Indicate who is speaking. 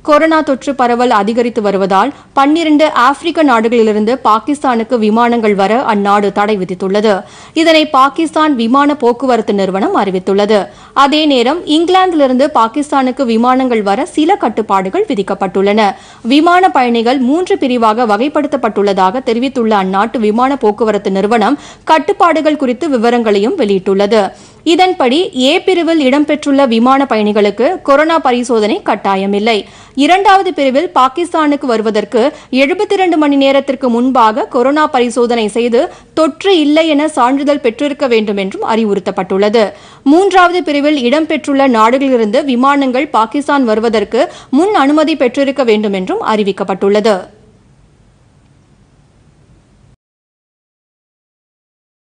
Speaker 1: corona தொற்று பரவல் அதிகரித்து வருவதால் பன்னிரண்டு ஆப்பிரிக்க நாடுகளிலிருந்து பாகிஸ்தானுக்கு விமானங்கள் வர அந்நாடு தடை விதித்துள்ளது இதனை பாகிஸ்தான் விமான போக்குவரத்து நிறுவனம் அறிவித்துள்ளது அதே நேரம் இங்கிலாந்திலிருந்து பாகிஸ்தானுக்கு விமானங்கள் வர சில கட்டுப்பாடுகள் விதிக்கப்பட்டுள்ளன விமான பயணிகள் மூன்று பிரிவாக வகைப்படுத்தப்பட்டுள்ளதாக தெரிவித்துள்ள அந்நாட்டு விமான போக்குவரத்து நிறுவனம் கட்டுப்பாடுகள் குறித்து விவரங்களையும் வெளியிட்டுள்ளது இதன்படி ஏ பிரிவில் இடம்பெற்றுள்ள விமான பயணிகளுக்கு கொரோனா பரிசோதனை கட்டாயமில்லை இரண்டாவது பிரிவில் பாகிஸ்தானுக்கு வருவதற்கு எழுபத்தி இரண்டு மணி நேரத்திற்கு முன்பாக கொரோனா பரிசோதனை செய்து தொற்று இல்லை என சான்றிதழ் பெற்றிருக்க வேண்டும் என்றும் அறிவுறுத்தப்பட்டுள்ளது மூன்றாவது பிரிவில் இடம்பெற்றுள்ள நாடுகளிலிருந்து விமானங்கள் பாகிஸ்தான் வருவதற்கு முன் அனுமதி பெற்றிருக்க வேண்டும் என்றும் அறிவிக்கப்பட்டுள்ளது